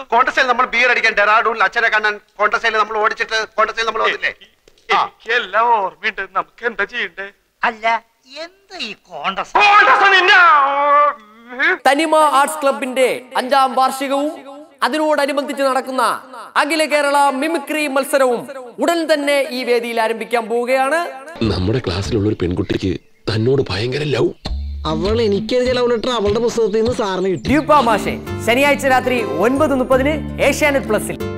കോൺഗ്രസിൽ നമ്മൾ ബിയർ അടിക്കാൻ ഡെറാഡൂണിൽ അച്ഛനെ കാണാൻ കോൺഗ്രസിൽ നമ്മൾ ഓടിച്ചിട്ട് കോൺഗ്രസിൽ നമ്മൾ വന്നില്ലേ ആ. എനിക്ക് എല്ലാം ഓർമ്മയുണ്ട് നമുക്ക് എന്താ ചെയ്യണ്ടേ അല്ല എന്താ ഈ കോൺഗ്രസ് കോൺഗ്രസ് നിന്നെ തനിമ ആർട്സ് ക്ലബിന്റെ അഞ്ചാം വാർഷികവും അതിനോടനുബന്ധിച്ച് നടക്കുന്ന അഖില കേരള മിമിക്രി മത്സരവും ഉടൻ തന്നെ ഈ വേദിയിൽ ആരംഭിക്കാൻ പോവുകയാണ് നമ്മുടെ ക്ലാസ്സിലുള്ള ഒരു പെൺകുട്ടിക്ക് തന്നോട് ഭയങ്കര ലവ് അവൾ എനിക്കെഴുതിയ ലവ് ലെറ്റർ അവളുടെ പുസ്തകത്തിൽ നിന്ന് സാറിന് കിട്ടി ദ്വീപ മാഷെ ശനിയാഴ്ച രാത്രി ഒൻപത് മുപ്പതിന് ഏഷ്യാനെറ്റ് പ്ലസിൽ